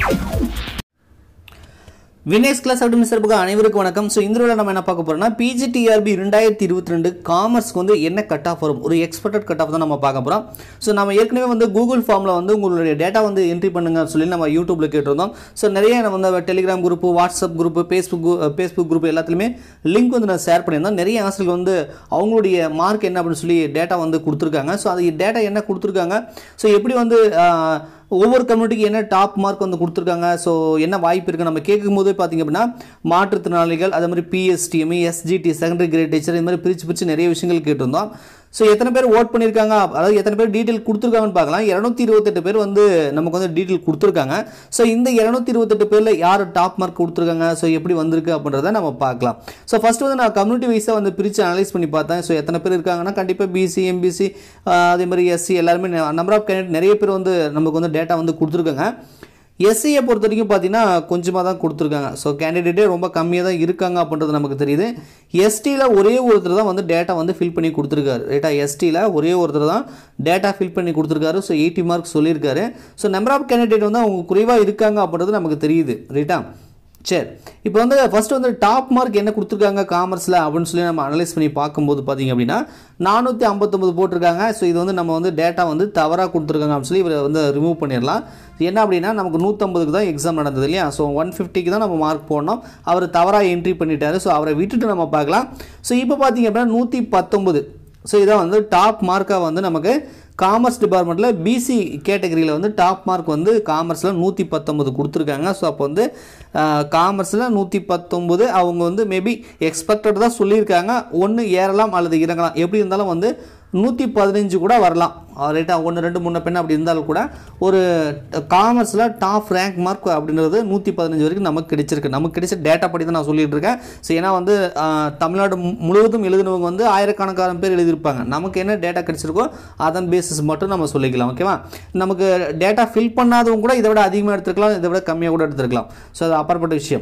Vinesh class அப்படி சார்புக்கு அனைவருக்கும் வணக்கம் ஸோ இந்த நம்ம என்ன பார்க்க போறோம்னா பிஜிடிஆர்பி ரெண்டாயிரத்தி இருபத்தி ரெண்டு காமர்ஸ்க்கு வந்து என்ன கட் ஆஃப் வரும் ஒரு எக்ஸ்பெக்டட் கட் ஆஃப் தான் நம்ம பார்க்க போகிறோம் ஸோ நம்ம ஏற்கனவே வந்து கூகுள் ஃபார்மில் வந்து உங்களுடைய டேட்டா வந்து என்ட்ரி பண்ணுங்க சொல்லி நம்ம யூடியூப்ல கேட்டிருந்தோம் ஸோ நிறைய நம்ம வந்து Telegram group WhatsApp group Facebook Facebook group எல்லாத்துலேயுமே லிங்க் வந்து நான் ஷேர் பண்ணியிருந்தோம் நிறைய ஆசிரியர்கள் வந்து அவங்களுடைய மார்க் என்ன அப்படின்னு சொல்லி டேட்டா வந்து கொடுத்துருக்காங்க ஸோ அது டேட்டா என்ன கொடுத்துருக்காங்க ஸோ எப்படி வந்து ஆஹ், ஒவ்வொரு கம்யூனிட்டிக்கு என்ன டாப் மார்க் வந்து கொடுத்துருக்காங்க ஸோ என்ன வாய்ப்பு இருக்குது நம்ம கேட்கும்போது பார்த்தீங்க அப்படின்னா மாற்றுத்திறனாளிகள் அதே மாதிரி PSTM SGT secondary grade teacher இது மாதிரி பிரித்து பிரித்து நிறைய விஷயங்கள் கேட்டிருந்தோம் ஸோ எத்தனை பேர் ஓட் பண்ணியிருக்காங்க அதாவது எத்தனை பேர் டீட்டெயில் கொடுத்துருக்காங்கன்னு பார்க்கலாம் இரநூத்தி இருபத்தெட்டு பேர் வந்து நமக்கு வந்து டீட்டெயில் கொடுத்துருக்காங்க ஸோ இந்த இரநூத்தி இருபத்தெட்டு பேரில் யார் டாப் மார்க் கொடுத்துருக்காங்க ஸோ எப்படி வந்திருக்கு அப்படின்றத நம்ம பார்க்கலாம் ஸோ ஃபர்ஸ்ட் வந்து நான் கம்யூனிட்டி வைஸாக வந்து பிரித்து அனலைஸ் பண்ணி பார்த்தேன் ஸோ எத்தனை பேர் இருக்காங்கன்னா கண்டிப்பாக பிசி எம்பிசி அதே மாதிரி எஸ்சி எல்லாருமே நம்பர் ஆஃப் கேண்டிடேட் நிறைய பேர் வந்து நமக்கு வந்து டேட்டா வந்து கொடுத்துருக்காங்க எஸ்சியை பொறுத்த வரைக்கும் பார்த்தீங்கன்னா கொஞ்சமாக தான் கொடுத்துருக்காங்க ஸோ கேண்டிடேட்டே ரொம்ப கம்மியாக தான் இருக்காங்க அப்படின்றது நமக்கு தெரியுது எஸ்டியில் ஒரே ஒருத்தர் தான் வந்து டேட்டா வந்து ஃபில் பண்ணி கொடுத்துருக்காரு ரைட்டா எஸ்டியில் ஒரே ஒருத்தர் தான் டேட்டா ஃபில் பண்ணி கொடுத்துருக்காரு ஸோ எயிட்டி மார்க் சொல்லியிருக்காரு ஸோ நம்பர் ஆஃப் கேண்டிடேட் வந்து அவங்க குறைவாக இருக்காங்க அப்படின்றது நமக்கு தெரியுது ரைட்டா சரி இப்போ வந்து ஃபர்ஸ்ட் வந்து டாப் மார்க் என்ன கொடுத்துருக்காங்க காமர்ஸில் அப்படின்னு சொல்லி நம்ம அனலைஸ் பண்ணி பார்க்கும்போது பார்த்தீங்க அப்படின்னா நானூற்றி ஐம்பத்தொம்பது போட்டிருக்காங்க ஸோ இது வந்து நம்ம வந்து டேட்டா வந்து தவறாக கொடுத்துருக்காங்க அப்படின்னு சொல்லி இவரை வந்து ரிமூவ் பண்ணிடலாம் என்ன அப்படின்னா நமக்கு நூற்றம்பதுக்கு தான் எக்ஸாம் நடந்தது இல்லையா ஸோ ஒன் ஃபிஃப்டிக்கு தான் நம்ம மார்க் போடணும் அவர் தவறாக என்ட்ரி பண்ணிட்டாரு ஸோ அவரை விட்டுட்டு நம்ம பார்க்கலாம் ஸோ இப்போ பார்த்தீங்க அப்படின்னா நூற்றி பத்தொம்பது ஸோ இதான் வந்து டாப் மார்க்காக வந்து நமக்கு காமர்ஸ் டிபார்ட்மெண்ட்டில் பிசி கேட்டகரியில் வந்து டாப் மார்க் வந்து காமர்ஸில் நூற்றி பத்தொம்பது கொடுத்துருக்காங்க ஸோ அப்போ வந்து காமர்ஸில் நூற்றி பத்தொம்பது அவங்க வந்து மேபி எக்ஸ்பெக்டட் தான் சொல்லியிருக்காங்க ஒன்று ஏறலாம் அல்லது இறங்கலாம் எப்படி இருந்தாலும் வந்து நூற்றி பதினஞ்சு கூட வரலாம் ரைட்டாக ஒன்று ரெண்டு மூணு பெண் அப்படி இருந்தாலும் கூட ஒரு காமர்ஸில் டாப் ரேங்க் மார்க் அப்படின்றது நூற்றி பதினஞ்சு வரைக்கும் நமக்கு கிடைச்சிருக்கு நமக்கு கிடைச்ச டேட்டா படி தான் நான் சொல்லிட்டு இருக்கேன் ஸோ ஏன்னா வந்து ஆஹ், தமிழ்நாடு மு- முழுவதும் எழுதினவங்க வந்து ஆயிரக்கணக்கான பேர் எழுதியிருப்பாங்க நமக்கு என்ன டேட்டா கிடைச்சிருக்கோ அதன் பேசிஸ் மட்டும் நம்ம சொல்லிக்கலாம் ஓகேவா நமக்கு டேட்டா ஃபில் பண்ணாதவங்க கூட இதை விட அதிகமாக எடுத்துருக்கலாம் இதை விட கம்மியாக கூட எடுத்துருக்கலாம் ஸோ அது அப்பாற்பட்ட விஷயம்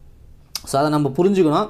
ஸோ அதை நம்ம புரிஞ்சுக்கணும்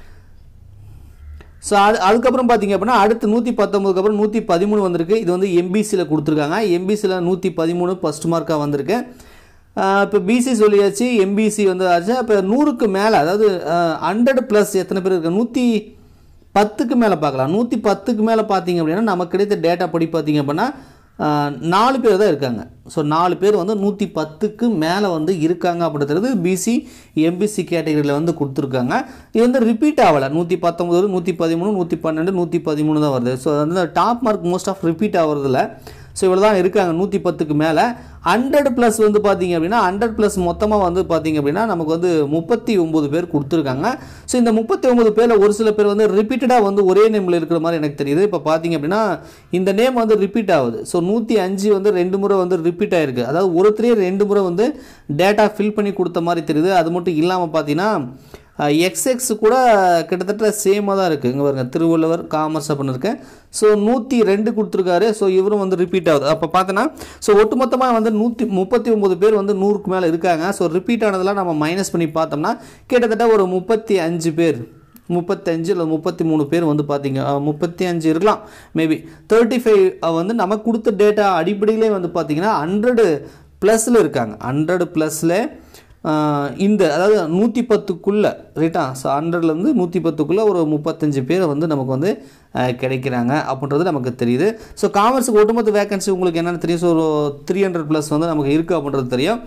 ஸோ அது அதுக்கப்புறம் பார்த்தீங்க அப்படின்னா அடுத்து நூற்றி பத்தொம்பதுக்கு அப்புறம் நூற்றி பதிமூணு வந்திருக்கு இது வந்து எம்பிசியில் கொடுத்துருக்காங்க எம்பிசியில் நூற்றி பதிமூணு ஃபஸ்ட் மார்க்காக வந்திருக்கு இப்போ பிசி சொல்லியாச்சு எம்பிசி வந்து ஆச்சு அப்போ நூறுக்கு மேலே அதாவது ஹண்ட்ரட் ப்ளஸ் எத்தனை பேர் இருக்கு நூற்றி பத்துக்கு மேலே பார்க்கலாம் நூற்றி பத்துக்கு மேலே பார்த்தீங்க அப்படின்னா நமக்கு கிடைத்த டேட்டா படி பார்த்தீங்க அப்படின்னா ஆஹ், நாலு பேர் தான் இருக்காங்க ஸோ நாலு பேர் வந்து நூற்றி பத்துக்கு மேலே வந்து இருக்காங்க அப்படின்றது பிசி எம்பிசி கேட்டகரியில் வந்து கொடுத்துருக்காங்க இது வந்து ரிப்பீட் ஆகலை நூற்றி பத்தொம்பது நூற்றி பதிமூணு நூற்றி பன்னெண்டு நூற்றி பதிமூணு தான் வருது ஸோ வந்து top mark most of repeat ஆகிறதுல ஸோ இவ்வளோ தான் இருக்காங்க நூற்றி பத்துக்கு மேலே ஹண்ட்ரட் ப்ளஸ் வந்து பார்த்தீங்க அப்படின்னா ஹண்ட்ரட் ப்ளஸ் மொத்தமாக வந்து பார்த்தீங்க அப்படின்னா நமக்கு வந்து முப்பத்தி ஒம்பது பேர் கொடுத்துருக்காங்க ஸோ இந்த முப்பத்தி ஒம்பது பேரில் ஒரு சில பேர் வந்து ரிப்பீட்டடாக வந்து ஒரே நேமில் இருக்கிற மாதிரி எனக்கு தெரியுது இப்போ பார்த்தீங்க அப்படின்னா இந்த நேம் வந்து ரிப்பீட் ஆகுது ஸோ நூற்றி அஞ்சு வந்து ரெண்டு முறை வந்து ரிப்பீட் ஆயிருக்கு அதாவது ஒருத்தரே ரெண்டு முறை வந்து டேட்டா ஃபில் பண்ணி கொடுத்த மாதிரி தெரியுது அது மட்டும் இல்லாமல் பார்த்தீங்கன்னா எக்ஸ்எக்ஸ் கூட கிட்டத்தட்ட சேமாக தான் இருக்குது இங்கே பாருங்க திருவள்ளுவர் காமர்ஸ் அப்படின்னு இருக்கேன் ஸோ நூற்றி ரெண்டு கொடுத்துருக்காரு ஸோ இவரும் வந்து ரிப்பீட் ஆகுது அப்போ பார்த்தோன்னா ஸோ ஒட்டுமொத்தமாக வந்து நூற்றி முப்பத்தி ஒம்பது பேர் வந்து நூறுக்கு மேலே இருக்காங்க ஸோ ரிப்பீட் ஆனதெல்லாம் நம்ம மைனஸ் பண்ணி பார்த்தோம்னா கிட்டத்தட்ட ஒரு முப்பத்தி அஞ்சு பேர் முப்பத்தஞ்சு இல்லை முப்பத்தி மூணு பேர் வந்து பார்த்தீங்க அஹ், முப்பத்தி அஞ்சு இருக்கலாம் மேபி தேர்ட்டி ஃபைவ் வந்து நமக்கு கொடுத்த டேட்டா அடிப்படையிலே வந்து பார்த்தீங்கன்னா ஹண்ட்ரடு ப்ளஸில் இருக்காங்க ஹண்ட்ரடு ப்ளஸில் இந்த அதாவது நூற்றி பத்துக்குள்ளே ரைட்டா ஸோ ஹண்ட்ரட்லேருந்து நூற்றி பத்துக்குள்ளே ஒரு முப்பத்தஞ்சு பேர் வந்து நமக்கு வந்து அஹ், கிடைக்கிறாங்க அப்படின்றது நமக்கு தெரியுது ஸோ காமர்ஸுக்கு ஒட்டுமொத்த வேகன்சி உங்களுக்கு என்னென்னு தெரியும் ஸோ ஒரு த்ரீ ஹண்ட்ரட் ப்ளஸ் வந்து நமக்கு இருக்குது அப்படின்றது தெரியும்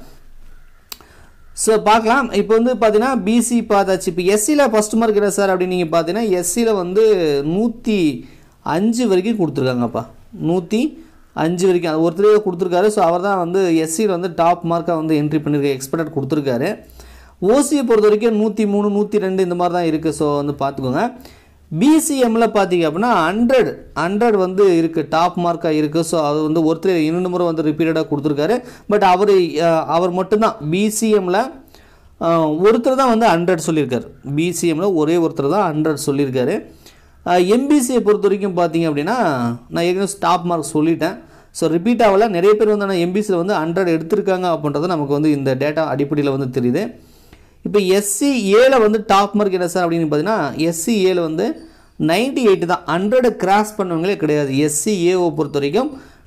ஸோ பார்க்கலாம் இப்போ வந்து பார்த்தீங்கன்னா பிசி பார்த்தாச்சு இப்போ எஸ்சியில் ஃபஸ்ட் மார்க் என்ன சார் அப்படின்னு நீங்கள் பார்த்தீங்கன்னா எஸ்சியில் வந்து நூற்றி அஞ்சு வரைக்கும் கொடுத்துருக்காங்கப்பா நூற்றி அஞ்சு வரைக்கும் அது ஒருத்தர் கொடுத்துருக்காரு ஸோ அவர் தான் வந்து எஸ்சியில் வந்து டாப் மார்க்காக வந்து என்ட்ரி பண்ணியிருக்க எக்ஸ்பெக்டட் கொடுத்துருக்காரு ஓசியை பொறுத்த வரைக்கும் நூற்றி மூணு நூற்றி ரெண்டு இந்த மாதிரி தான் இருக்குது ஸோ வந்து பார்த்துக்கோங்க பிசிஎம்ல பார்த்தீங்க அப்படின்னா ஹண்ட்ரட் ஹண்ட்ரட் வந்து இருக்குது டாப் மார்க்காக இருக்குது ஸோ அது வந்து ஒருத்தர் இரண்டு முறை வந்து ரிப்பீட்டடாக கொடுத்துருக்காரு பட் அவர் அவர் மட்டும்தான் பிசிஎம்மில் ஒருத்தர் தான் வந்து ஹண்ட்ரட் சொல்லியிருக்காரு பிசிஎம்மில் ஒரே ஒருத்தர் தான் ஹண்ட்ரட் சொல்லியிருக்காரு எம்பிசியை பொறுத்த வரைக்கும் பார்த்தீங்க அப்படின்னா நான் ஏற்கனவே டாப் மார்க் சொல்லிட்டேன் ஸோ ரிப்பீட் ஆகல நிறைய பேர் வந்து ஆனால் எம்பிசியில் வந்து ஹண்ட்ரட் எடுத்திருக்காங்க அப்படின்றது நமக்கு வந்து இந்த டேட்டா அடிப்படையில் வந்து தெரியுது இப்போ எஸ்சி ஏல வந்து டாப் மார்க் என்ன சார் அப்படின்னு பார்த்தீங்கன்னா எஸ்சி ஏல வந்து நைன்டி எயிட் தான் ஹண்ட்ரடு கிராஸ் பண்ணவங்களே கிடையாது எஸ்சி ஏவை பொறுத்த வரைக்கும்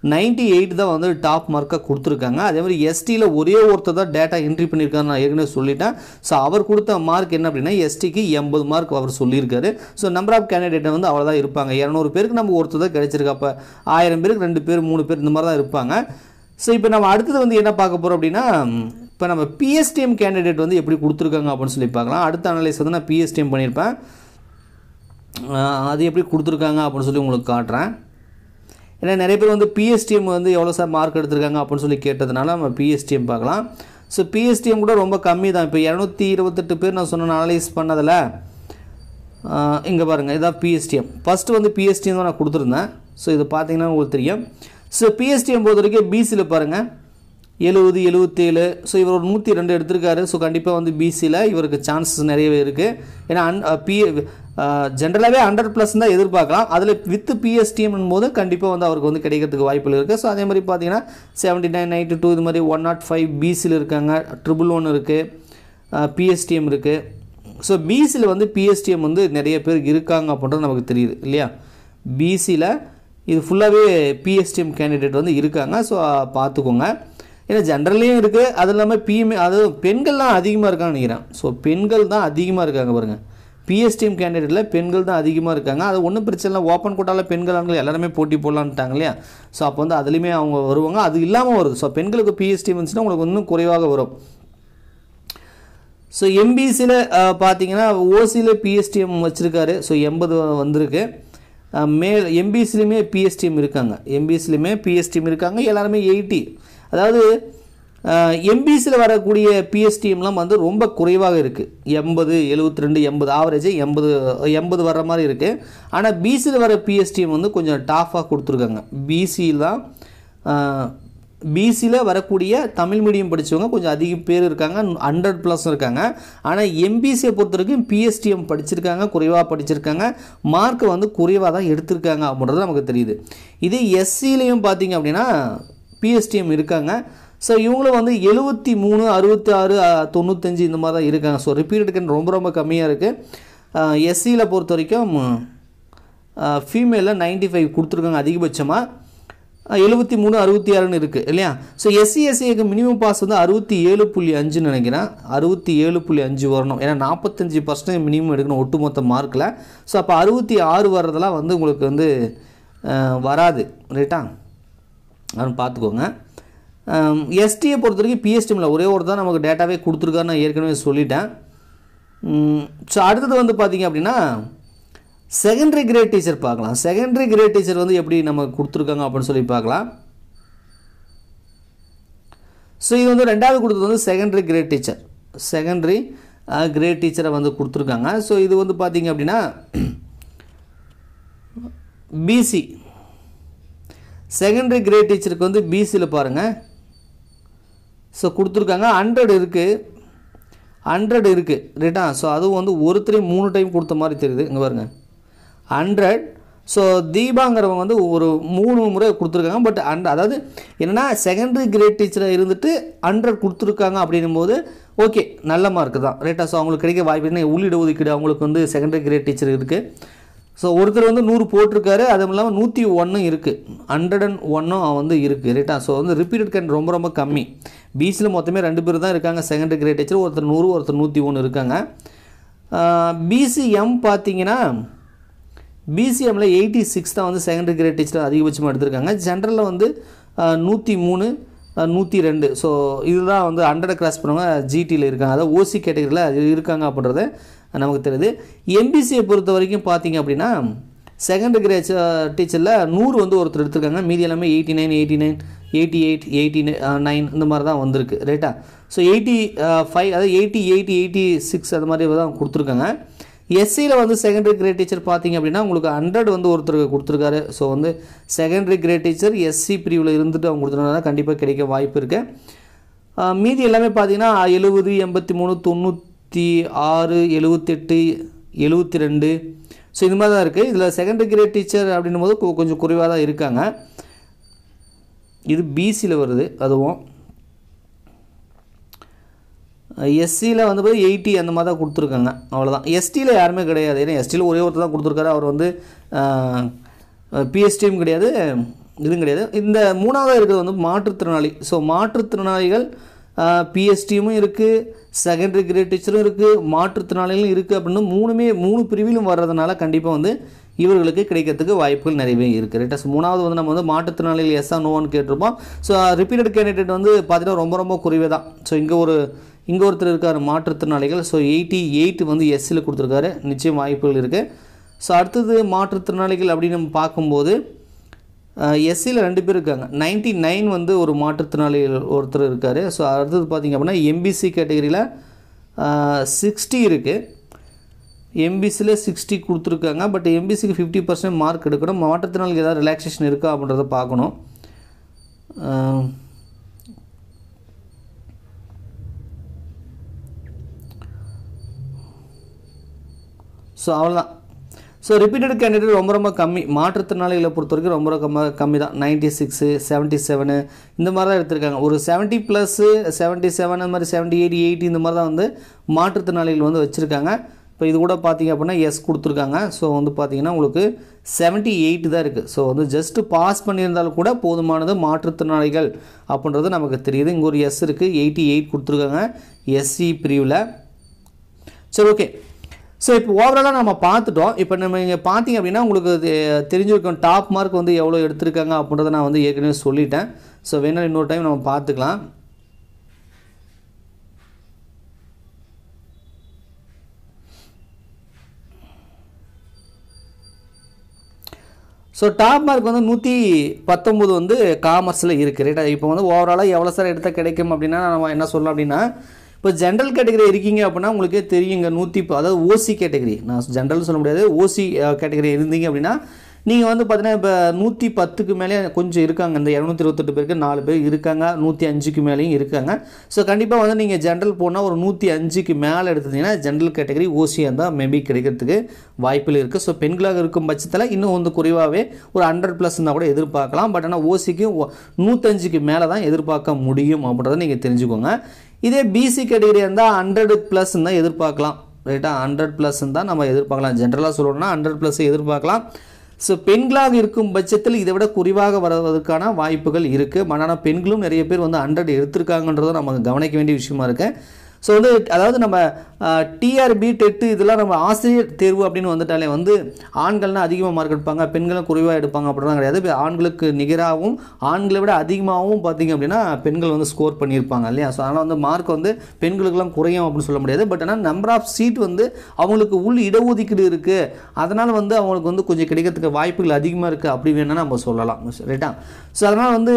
நைன்ட்டி எயிட் தான் வந்து டாப் மார்க்காக கொடுத்துருக்காங்க அதே மாதிரி எஸ்டியில் ஒரே ஒருத்தர் தான் டேட்டா என்ட்ரி பண்ணியிருக்காரு நான் ஏற்கனவே சொல்லிட்டேன் ஸோ அவர் கொடுத்த மார்க் என்ன அப்படின்னா எஸ்டிக்கு எண்பது மார்க் அவர் சொல்லியிருக்காரு ஸோ நம்பர் ஆஃப் கேண்டிடேட் வந்து அவ்வளோ தான் இருப்பாங்க இரநூறு பேருக்கு நம்ம ஒருத்தர் தான் கிடைச்சிருக்கு அப்போ ஆயிரம் பேருக்கு ரெண்டு பேர் மூணு பேர் இந்த மாதிரி தான் இருப்பாங்க ஸோ இப்போ நம்ம அடுத்தது வந்து என்ன பார்க்க போகிறோம் அப்படின்னா இப்போ நம்ம பிஎஸ்டிஎம் கேண்டிடேட் வந்து எப்படி கொடுத்துருக்காங்க அப்படின்னு சொல்லி பார்க்கலாம் அடுத்த அனலைஸ் வந்து நான் பிஎஸ்டிஎம் பண்ணியிருப்பேன் ஆஹ் அது எப்படி கொடுத்துருக்காங்க அப்படின்னு சொல்லி உங்களுக்கு காட்டுறேன் ஏன்னா நிறைய பேர் வந்து பிஎஸ்டிஎம் வந்து எவ்வளோ சார் மார்க் எடுத்திருக்காங்க அப்படின்னு சொல்லி கேட்டதுனால நம்ம பிஎஸ்டிஎம் பார்க்கலாம் ஸோ பிஎஸ்டிஎம் கூட ரொம்ப கம்மி தான் இப்போ இரநூத்தி இருபத்தெட்டு பேர் நான் சொன்ன அனலைஸ் பண்ணதில் இங்கே பாருங்கள் இதான் பிஎஸ்டிஎம் ஃபஸ்ட்டு வந்து பிஎஸ்டிஎம் தான் நான் கொடுத்துருந்தேன் ஸோ இது பார்த்தீங்கன்னா உங்களுக்கு தெரியும் ஸோ பிஎஸ்டிஎம் பொறுத்த வரைக்கும் பிசியில் பாருங்கள் எழுபது எழுபத்தேழு ஸோ இவர் ஒரு நூற்றி ரெண்டு எடுத்திருக்காரு ஸோ கண்டிப்பாக வந்து பிசியில் இவருக்கு சான்சஸ் நிறையவே இருக்குது ஏன்னா அன் பி ஜென்ரலாகவே ஹண்ட்ரட் ப்ளஸ் தான் எதிர்பார்க்கலாம் அதில் வித் பிஎஸ்டிஎம் போது கண்டிப்பாக வந்து அவருக்கு வந்து கிடைக்கிறதுக்கு வாய்ப்புகள் இருக்குது ஸோ அதே மாதிரி பார்த்தீங்கன்னா செவன்ட்டி நைன் நைன்ட்டி டூ இது மாதிரி ஒன் நாட் ஃபைவ் பிசியில் இருக்காங்க ட்ரிபிள் ஒன் இருக்குது பிஎஸ்டிஎம் இருக்குது ஸோ பிசியில் வந்து பிஎஸ்டிஎம் வந்து நிறைய பேர் இருக்காங்க அப்படின்றது நமக்கு தெரியுது இல்லையா பிசியில் இது ஃபுல்லாகவே பிஎஸ்டிஎம் கேண்டிடேட் வந்து இருக்காங்க ஸோ பார்த்துக்கோங்க ஏன்னா ஜென்ரல்லையும் இருக்குது அது இல்லாமல் பிஎம் அது பெண்கள்லாம் அதிகமாக இருக்காங்கன்னு நினைக்கிறேன் ஸோ பெண்கள் தான் அதிகமாக இருக்காங்க பாருங்கள் பிஎஸ்டிஎம் கேண்டிடேட்டில் பெண்கள் தான் அதிகமாக இருக்காங்க அது ஒன்றும் பிரச்சனை இல்லை ஓப்பன் கோட்டாவில் பெண்கள் ஆண்கள் எல்லாருமே போட்டி போடலான்ட்டாங்க இல்லையா ஸோ அப்போ வந்து அதுலேயுமே அவங்க வருவாங்க அது இல்லாமல் வருது ஸோ பெண்களுக்கு பிஎஸ்டிஎம் இருந்துச்சுன்னா உங்களுக்கு இன்னும் குறைவாக வரும் ஸோ எம்பிசியில் பார்த்தீங்கன்னா ஓசியில் பிஎஸ்டிஎம் வச்சுருக்காரு ஸோ எண்பது வந்திருக்கு அஹ், மேல் எம்பிசிலையுமே பிஎஸ்டிஎம் இருக்காங்க எம்பிசிலையுமே பிஎஸ்டிஎம் இருக்காங்க எல்லாருமே எயிட்டி அதாவது எம்பிசியில் வரக்கூடிய பிஎஸ்டிஎம்லாம் வந்து ரொம்ப குறைவாக இருக்குது எண்பது எழுபத்தி ரெண்டு எண்பது ஆவரேஜ் எண்பது எண்பது வர்ற மாதிரி இருக்குது ஆனால் பிசியில் வர பிஎஸ்டிஎம் வந்து கொஞ்சம் டாஃபாக கொடுத்துருக்காங்க பிசியில் தான் பிசியில் வரக்கூடிய தமிழ் மீடியம் படித்தவங்க கொஞ்சம் அதிக பேர் இருக்காங்க ஹண்ட்ரட் ப்ளஸ் இருக்காங்க ஆனால் எம்பிசியை பொறுத்த வரைக்கும் பிஎஸ்டிஎம் படிச்சிருக்காங்க குறைவாக படிச்சிருக்காங்க மார்க் வந்து குறைவாக தான் எடுத்திருக்காங்க அப்படின்றது நமக்கு தெரியுது இதே எஸ்சிலையும் பார்த்தீங்க அப்படின்னா பிஎஸ்டிஎம் இருக்காங்க ஸோ இவங்களும் வந்து எழுபத்தி மூணு அறுபத்தி ஆறு தொண்ணூத்தஞ்சு இந்த மாதிரி தான் இருக்காங்க ஸோ ரிப்பீட்டடுக்கு ரொம்ப ரொம்ப கம்மியாக இருக்குது எஸ்சியில் பொறுத்த வரைக்கும் ஃபீமேலில் 95 ஃபைவ் கொடுத்துருக்காங்க அதிகபட்சமாக எழுபத்தி மூணு அறுபத்தி ஆறுன்னு இருக்குது இல்லையா ஸோ எஸ்சி எஸ்சிக்கு மினிமம் பாஸ் வந்து அறுபத்தி ஏழு புள்ளி அஞ்சுன்னு நினைக்கிறேன் அறுபத்தி ஏழு புள்ளி அஞ்சு வரணும் ஏன்னா நாற்பத்தஞ்சு பர்சன்டேஜ் மினிமம் எடுக்கணும் ஒட்டுமொத்த மார்க்கில் ஸோ அப்போ அறுபத்தி ஆறு வர்றதெல்லாம் வந்து உங்களுக்கு வந்து அஹ், வராது ரைட்டா அதுன்னு பார்த்துக்கோங்க எஸ்டியை பொறுத்த வரைக்கும் பிஎஸ்டிஎம்மில் ஒரே ஒரு தான் நமக்கு டேட்டாவே கொடுத்துருக்காரு நான் ஏற்கனவே சொல்லிட்டேன் ஸோ அடுத்தது வந்து பார்த்தீங்க அப்படின்னா செகண்டரி கிரேட் டீச்சர் பார்க்கலாம் செகண்டரி கிரேட் டீச்சர் வந்து எப்படி நம்ம கொடுத்துருக்காங்க அப்படின்னு சொல்லி பார்க்கலாம் ஸோ இது வந்து ரெண்டாவது கொடுத்தது வந்து secondary grade teacher secondary grade டீச்சரை வந்து கொடுத்துருக்காங்க ஸோ இது வந்து பார்த்தீங்க அப்படின்னா பிசி செகண்டரி கிரேட் டீச்சருக்கு வந்து பிசியில் பாருங்கள் ஸோ கொடுத்துருக்காங்க ஹண்ட்ரட் இருக்குது ஹண்ட்ரட் இருக்குது ரைட்டா ஸோ அதுவும் வந்து ஒருத்தரையும் மூணு டைம் கொடுத்த மாதிரி தெரியுது இங்கே பாருங்க ஹண்ட்ரட் ஸோ தீபாங்கிறவங்க வந்து ஒரு மூணு முறை கொடுத்துருக்காங்க பட் அண்ட் அதாவது என்னென்னா செகண்டரி கிரேட் டீச்சராக இருந்துட்டு ஹண்ட்ரட் கொடுத்துருக்காங்க அப்படின்னும் போது ஓகே நல்ல மார்க் தான் ரைட்டா ஸோ அவங்களுக்கு கிடைக்க வாய்ப்பு என்ன உள்ளிட ஒதுக்கீடு அவங்களுக்கு வந்து செகண்டரி கிரேட் டீச்சர் இருக்குது ஸோ ஒருத்தர் வந்து நூறு போட்டிருக்காரு அதுவும் இல்லாமல் நூற்றி ஒன்றும் இருக்குது ஹண்ட்ரட் அண்ட் ஒன்றும் வந்து இருக்குது ரைட்டா ஸோ வந்து ரிப்பீட்டட் கேன் ரொம்ப ரொம்ப கம்மி பிசியில் மொத்தமே ரெண்டு பேர் தான் இருக்காங்க செகண்டரி கிரேட் டீச்சர் ஒருத்தர் நூறு ஒருத்தர் நூற்றி ஒன்று இருக்காங்க பிசிஎம் பார்த்தீங்கன்னா பிசிஎம்மில் எயிட்டி சிக்ஸ் தான் வந்து செகண்டரி கிரேட் டீச்சர் அதிகபட்சமாக எடுத்திருக்காங்க ஜென்ரலில் வந்து நூற்றி மூணு நூற்றி ரெண்டு ஸோ இதுதான் வந்து ஹண்ட்ரட் கிராஸ் பண்ணவங்க ஜிடியில் இருக்காங்க அதாவது ஓசி கேட்டகரியில் இருக்காங்க அப்படின்றது நமக்கு தெரியுது எம்பிசியை பொறுத்த வரைக்கும் பார்த்தீங்க அப்படின்னா செகண்ட் கிரேட் டீச்சரில் நூறு வந்து ஒருத்தர் எடுத்திருக்காங்க மீதி எல்லாமே eighty nine eighty nine eighty eight eighty nine இந்த மாதிரி தான் வந்திருக்கு ரைட்டா ஸோ எயிட்டி ஃபைவ் அதாவது எயிட்டி எயிட்டி எயிட்டி சிக்ஸ் அது மாதிரி தான் கொடுத்துருக்காங்க எஸ்சியில் வந்து செகண்டரி கிரேட் டீச்சர் பார்த்தீங்க அப்படின்னா உங்களுக்கு ஹண்ட்ரட் வந்து ஒருத்தருக்கு கொடுத்துருக்காரு ஸோ வந்து செகண்டரி கிரேட் டீச்சர் எஸ்சி பிரிவில் இருந்துட்டு அவங்க கொடுத்துருந்தா கண்டிப்பாக கிடைக்க வாய்ப்பு இருக்குது மீதி எல்லாமே பார்த்தீங்கன்னா எழுபது எண்பத்தி மூணு தொண்ணூற்றி ஆறு எழுபத்தெட்டு எழுபத்தி ரெண்டு ஸோ இந்த மாதிரி தான் இருக்குது இதில் செகண்டரி கிரேட் டீச்சர் அப்படின்னும் போது கொ- கொஞ்சம் குறைவாக தான் இருக்காங்க இது பிசியில் வருது அதுவும் எஸ்சியில் வந்து போய் எயிட்டி அந்த மாதிரி தான் கொடுத்துருக்காங்க அவ்வளோதான் எஸ்டியில் யாருமே கிடையாது ஏன்னா எஸ்டியில் ஒரே ஒருத்தர் தான் கொடுத்துருக்காரு அவர் வந்து பிஎஸ்டியும் கிடையாது இதுவும் கிடையாது இந்த மூணாவது இருக்கிறது வந்து மாற்றுத்திறனாளி ஸோ மாற்றுத்திறனாளிகள் பிஎஸ்டியும் இருக்குது செகண்டரி கிரேட் டீச்சரும் இருக்குது மாற்றுத்திறனாளிகளும் இருக்குது அப்படின்னு மூணுமே மூணு பிரிவிலும் வர்றதுனால கண்டிப்பாக வந்து இவர்களுக்கு கிடைக்கிறதுக்கு வாய்ப்புகள் நிறையவே இருக்குது ரைட்டா ஸோ மூணாவது வந்து நம்ம வந்து மாற்றுத்திறனாளிகள் எஸ்ஆ நோன்னு கேட்டிருப்போம் ஸோ ரிப்பீட்டட் கேண்டிடேட் வந்து பார்த்தீங்கன்னா ரொம்ப ரொம்ப குறைவே தான் ஸோ இங்கே ஒரு இங்கே ஒருத்தர் இருக்கார் மாற்றுத்திறனாளிகள் ஸோ எயிட்டி எயிட் வந்து எஸ்சியில் கொடுத்துருக்காரு நிச்சயம் வாய்ப்புகள் இருக்குது ஸோ அடுத்தது மாற்றுத்திறனாளிகள் அப்படின்னு நம்ம பார்க்கும்போது எஸ்சியில் ரெண்டு பேர் இருக்காங்க நைன்டி நைன் வந்து ஒரு மாற்றுத்திறனாளி ஒருத்தர் இருக்கார் ஸோ அடுத்தது பார்த்திங்க அப்படின்னா எம்பிசி கேட்டகரியில் சிக்ஸ்டி இருக்குது எம்பிசியில் சிக்ஸ்டி கொடுத்துருக்காங்க பட் எம்பிசிக்கு ஃபிஃப்டி பர்சன்ட் மார்க் எடுக்கணும் மாற்றுத்திறனாளிக்கு ஏதாவது ரிலாக்ஸேஷன் இருக்கா அப்படின்றத பார்க்கணும் ஸோ அவ்வளோதான் ஸோ ரிப்பீட்டட் கேண்டிடேட் ரொம்ப ரொம்ப கம்மி மாற்றுத்திறனாளிகளை பொறுத்த வரைக்கும் ரொம்ப ரொம்ப கம்மி தான் நைன்ட்டி சிக்ஸு செவன்ட்டி செவனு இந்த மாதிரி தான் எடுத்திருக்காங்க ஒரு செவன்ட்டி ப்ளஸ்ஸு செவன்ட்டி செவன் அந்த மாதிரி செவன்ட்டி எயிட்டி எயிட்டி இந்த மாதிரி தான் வந்து மாற்றுத்திறனாளிகள் வந்து வச்சுருக்காங்க இப்போ இது கூட பார்த்தீங்க அப்படின்னா எஸ் கொடுத்துருக்காங்க ஸோ வந்து பார்த்தீங்கன்னா உங்களுக்கு செவன்ட்டி எயிட் தான் இருக்குது ஸோ வந்து ஜஸ்ட்டு பாஸ் பண்ணியிருந்தாலும் கூட போதுமானது மாற்றுத்திறனாளிகள் அப்படின்றது நமக்கு தெரியுது இங்கே ஒரு எஸ் இருக்குது எயிட்டி எயிட் கொடுத்துருக்காங்க எஸ்சி பிரிவில் சரி ஓகே ஸோ இப்போ ஓவராலாக நம்ம பார்த்துட்டோம் இப்போ நம்ம இங்கே பார்த்தீங்க அப்படின்னா உங்களுக்கு தெ- தெரிஞ்சிருக்கும் டாப் மார்க் வந்து எவ்வளோ எடுத்திருக்காங்க அப்படின்றத நான் வந்து ஏற்கனவே சொல்லிட்டேன் ஸோ வேணால் இன்னொரு டைம் நம்ம பார்த்துக்கலாம் ஸோ டாப் மார்க் வந்து நூற்றி பத்தொம்போது வந்து காமர்ஸில் இருக்குது ரைட்டா இப்போ வந்து ஓவராலாக எவ்வளோ சார் எடுத்தால் கிடைக்கும் அப்படின்னா நம்ம என்ன சொல்லலாம் அப்படின்னா இப்போ ஜென்ரல் கேட்டகரி இருக்கீங்க அப்படின்னா உங்களுக்கே தெரியுங்க நூற்றி அதாவது ஓசி கேட்டகரி நான் ஜென்ரல் சொல்ல முடியாது ஓசி கேட்டகரி இருந்தீங்க அப்படின்னா நீங்கள் வந்து பார்த்தீங்கன்னா இப்போ நூற்றி பத்துக்கு மேலே கொஞ்சம் இருக்காங்க இந்த இரநூத்தி இருபத்தெட்டு பேருக்கு நாலு பேர் இருக்காங்க நூற்றி அஞ்சுக்கு மேலேயும் இருக்காங்க ஸோ கண்டிப்பாக வந்து நீங்கள் ஜென்ரல் போனால் ஒரு நூற்றி அஞ்சுக்கு மேலே எடுத்தீங்கன்னா ஜென்ரல் கேட்டகரி ஓசியாக இருந்தால் மேபி கிடைக்கிறதுக்கு வாய்ப்புகள் இருக்குது ஸோ பெண்களாக இருக்கும் பட்சத்தில் இன்னும் வந்து குறைவாகவே ஒரு ஹண்ட்ரட் ப்ளஸ் இருந்தால் கூட எதிர்பார்க்கலாம் பட் ஆனால் ஓசிக்கு நூற்றஞ்சுக்கு மேலே தான் எதிர்பார்க்க முடியும் அப்படின்றத நீங்கள் தெரிஞ்சுக்கோங்க இதே பிசி கேட்டகரி இருந்தால் ஹண்ட்ரடு ப்ளஸ் தான் எதிர்பார்க்கலாம் ரைட்டா ஹண்ட்ரட் ப்ளஸ் தான் நம்ம எதிர்பார்க்கலாம் ஜென்ரலாக சொல்லணும்னா ஹண்ட்ரட் ப்ளஸ் எதிர்பார்க்கலாம் ஸோ பெண்களாக இருக்கும் பட்சத்தில் இதை விட குறைவாக வருவதற்கான வாய்ப்புகள் இருக்குது ஆனால் பெண்களும் நிறைய பேர் வந்து ஹண்ட்ரட் எடுத்திருக்காங்கன்றதை நம்ம கவனிக்க வேண்டிய விஷயமா இருக்கு ஸோ வந்து அதாவது நம்ம டிஆர்பி டெட்டு இதெல்லாம் நம்ம ஆசிரியர் தேர்வு அப்படின்னு வந்துட்டாலே வந்து ஆண்கள்னா அதிகமாக மார்க் எடுப்பாங்க பெண்களும் குறைவாக எடுப்பாங்க அப்படிலாம் கிடையாது இப்ப ஆண்களுக்கு நிகராகவும் ஆண்களை விட அதிகமாகவும் பார்த்தீங்க அப்படின்னா பெண்கள் வந்து ஸ்கோர் பண்ணியிருப்பாங்க இல்லையா ஸோ அதனால் வந்து மார்க் வந்து பெண்களுக்கெல்லாம் குறையும் அப்படின்னு சொல்ல முடியாது பட் ஆனால் நம்பர் ஆஃப் சீட் வந்து அவங்களுக்கு உள் இடஒதுக்கீடு இருக்குது அதனால் வந்து அவங்களுக்கு வந்து கொஞ்சம் கிடைக்கிறதுக்கு வாய்ப்புகள் அதிகமாக இருக்குது அப்படி வேணால் நம்ம சொல்லலாம் ரைட்டா ஸோ அதனால் வந்து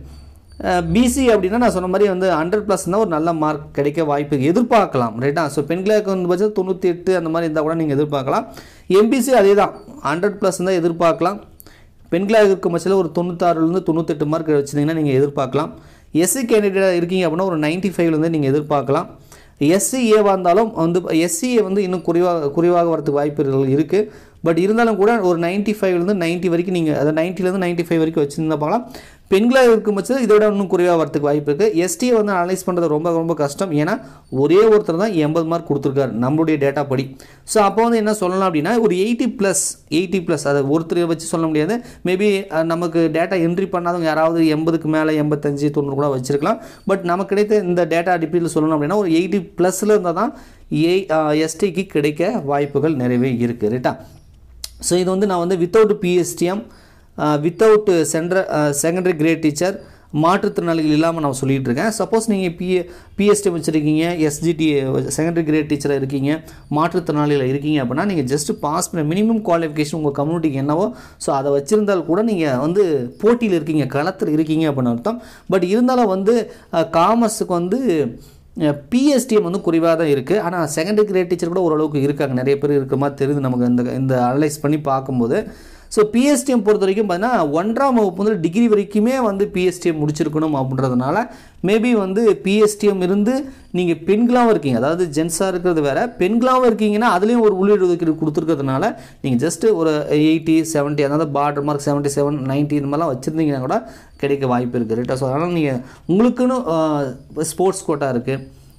பிசி அப்படின்னா நான் சொன்ன மாதிரி வந்து ஹண்ட்ரட் ப்ளஸ் தான் ஒரு நல்ல மார்க் கிடைக்க வாய்ப்பு எதிர்பார்க்கலாம் ரைட்டா ஸோ பெண்களுக்கு வந்து பட்சம் தொண்ணூற்றி எட்டு அந்த மாதிரி இருந்தால் கூட நீங்கள் எதிர்பார்க்கலாம் எம்பிசி அதே தான் ஹண்ட்ரட் ப்ளஸ் தான் எதிர்பார்க்கலாம் பெண்களாக இருக்கும் பட்சத்தில் ஒரு தொண்ணூத்தாறுலேருந்து தொண்ணூத்தெட்டு மார்க் வச்சுருந்தீங்கன்னா நீங்கள் எதிர்பார்க்கலாம் எஸ்சி கேண்டிடேட்டாக இருக்கீங்க அப்படின்னா ஒரு நைன்ட்டி ஃபைவ்லேருந்து நீங்கள் எதிர்பார்க்கலாம் எஸ்சிஏவாக இருந்தாலும் வந்து எஸ்சிஏ வந்து இன்னும் குறைவாக குறைவாக வரதுக்கு வாய்ப்புகள் இருக்குது பட் இருந்தாலும் கூட ஒரு நைன்ட்டி ஃபைவ்லேருந்து நைன்ட்டி வரைக்கும் நீங்கள் அதை நைன்ட்டிலேருந்து நைன்ட்டி ஃபைவ் வரைக்கும் வச்சுருந்தா பார்க்கலாம் பெண்களாக இருக்கும் பட்சத்தில் இதோட இன்னும் குறைவாக வரதுக்கு வாய்ப்பு இருக்குது எஸ்டியை வந்து அனலைஸ் பண்ணுறது ரொம்ப ரொம்ப கஷ்டம் ஏன்னா ஒரே ஒருத்தர் தான் எண்பது மார்க் கொடுத்துருக்காரு நம்மளுடைய டேட்டா படி ஸோ அப்போ வந்து என்ன சொல்லலாம் அப்படின்னா ஒரு எயிட்டி ப்ளஸ் எயிட்டி ப்ளஸ் அதை ஒருத்தரை வச்சு சொல்ல முடியாது மேபி நமக்கு டேட்டா என்ட்ரி பண்ணாதவங்க யாராவது எண்பதுக்கு மேலே எண்பத்தஞ்சு தொண்ணூறு கூட வச்சிருக்கலாம் பட் நமக்கு கிடைத்த இந்த டேட்டா அடிப்படையில் சொல்லணும் அப்படின்னா ஒரு எயிட்டி ப்ளஸில் இருந்தால் தான் ஏ எஸ்டிக்கு கிடைக்க வாய்ப்புகள் நிறையவே இருக்குது ரைட்டா ஸோ இது வந்து நான் வந்து வித்தவுட் பிஎஸ்டிஎம் வித்தவுட் சென்ட்ர செகண்டரி கிரேட் டீச்சர் மாற்றுத்திறனாளிகள் இல்லாமல் நான் சொல்லிகிட்டு இருக்கேன் சப்போஸ் நீங்கள் பி பிஎஸ்டி வச்சுருக்கீங்க எஸ்ஜிடி செகண்டரி கிரேட் டீச்சராக இருக்கீங்க மாற்றுத்திறனாளிகள் இருக்கீங்க அப்படின்னா நீங்கள் ஜஸ்ட் பாஸ் பண்ண மினிமம் குவாலிஃபிகேஷன் உங்கள் கம்யூனிட்டிக்கு என்னவோ ஸோ அதை வச்சுருந்தால் கூட நீங்கள் வந்து போட்டியில் இருக்கீங்க களத்தில் இருக்கீங்க அப்படின்னு அர்த்தம் பட் இருந்தாலும் வந்து காமர்ஸுக்கு வந்து பிஎஸ்டிஎம் வந்து குறைவாக தான் இருக்குது ஆனால் செகண்டரி கிரேட் டீச்சர் கூட ஓரளவுக்கு இருக்காங்க நிறைய பேர் இருக்கிற மாதிரி தெரியுது நமக்கு இந்த இந்த அனலைஸ் பண்ணி பார்க்கும்போது ஸோ பிஎஸ்டிஎம் பொறுத்த வரைக்கும் பார்த்தீங்கன்னா ஒன்றாம் வகுப்பு வந்து டிகிரி வரைக்குமே வந்து பிஎஸ்டிஎம் முடிச்சிருக்கணும் அப்படின்றதுனால மேபி வந்து பிஎஸ்டிஎம் இருந்து நீங்கள் பெண்களாகவும் இருக்கீங்க அதாவது ஜென்ஸாக இருக்கிறது வேற பெண்களாகவும் இருக்கீங்கன்னா அதுலேயும் ஒரு உள்ளீடு ஒதுக்கீடு கொடுத்துருக்கிறதுனால நீங்கள் ஜஸ்ட்டு ஒரு எயிட்டி செவன்ட்டி அதாவது border mark seventy seven ninety இந்த மாதிரிலாம் வச்சுருந்தீங்கன்னா கூட கிடைக்க வாய்ப்பு இருக்குது ரைட்டா ஸோ அதனால் நீங்கள் உங்களுக்குன்னு ஸ்போர்ட்ஸ் கோட்டா இருக்குது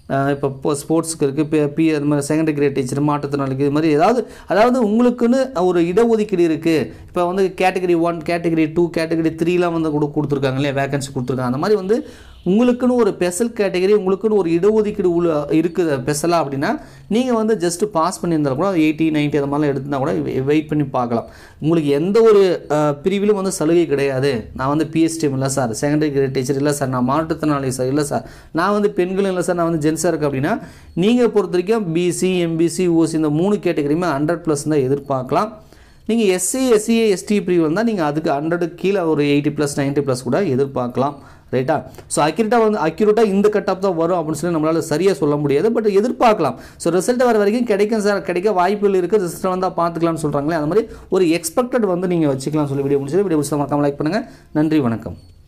இப்போ இப்போ ஸ்போர்ட்ஸ்க்கு இருக்குது இப்போ பி அது மாதிரி செகண்டரி கிரேட் டீச்சர் மாற்றுத்திறனாளிக்கு இது மாதிரி ஏதாவது அதாவது உங்களுக்குன்னு ஒரு இடஒதுக்கீடு இருக்குது இப்போ வந்து category one category two category த்ரீலாம் வந்து கொடு கொடுத்துருக்காங்க இல்லையா வேகன்சி கொடுத்துருக்காங்க அந்த மாதிரி வந்து உங்களுக்குன்னு ஒரு ஸ்பெஷல் கேட்டகரி உங்களுக்குன்னு ஒரு இடஒதுக்கீடு உள்ள இருக்குது ஸ்பெஷலாக அப்படின்னா நீங்கள் வந்து ஜஸ்ட் பாஸ் பண்ணியிருந்தா கூட எயிட்டி நைன்ட்டி அந்த மாதிரிலாம் எடுத்திருந்தா கூட வெயிட் பண்ணி பார்க்கலாம் உங்களுக்கு எந்த ஒரு அஹ், பிரிவிலும் வந்து சலுகை கிடையாது நான் வந்து பிஎஸ்டிஎம் இல்லை சார் செகண்டரி கிரேட் டீச்சர் இல்லை சார் நான் மாற்றுத்திறனாளி சார் இல்லை சார் நான் வந்து பெண்களும் இல்லை சார் நான் வந்து ஜென்ஸாக இருக்கேன் அப்படின்னா நீங்கள் பொறுத்த வரைக்கும் பிசி எம்பிசி ஓசி இந்த மூணு கேட்டகரியுமே ஹண்ட்ரட் ப்ளஸ் தான் எதிர்பார்க்கலாம் நீங்கள் எஸ்சி எஸ்சிஏ எஸ்டி பிரிவு வந்தால் நீங்கள் அதுக்கு ஹண்ட்ரடு கீழே ஒரு எயிட்டி ப்ளஸ் 90 ப்ளஸ் கூட எதிர்பார்க்கலாம் ரைட்டா ஸோ அக்யூரேட்டாக வந்து அக்யூரேட்டாக இந்த கட்டப் தான் வரும் அப்படின்னு சொல்லி நம்மளால் சரியாக சொல்ல முடியாது பட் எதிர்பார்க்கலாம் ஸோ ரிசல்ட் வர வரைக்கும் கிடைக்கும் சார் கிடைக்க வாய்ப்புகள் இருக்குது ரிசல்ட் வந்தால் பார்த்துக்கலாம்னு சொல்கிறாங்களே அந்த மாதிரி ஒரு எக்ஸ்பெக்டட் வந்து நீங்கள் வச்சுக்கலாம் சொல்லி வீடியோ முடிச்சு வீடியோ முடிச்சு மறக்காம லைக் பண்ணுங்கள் நன்றி வணக்கம்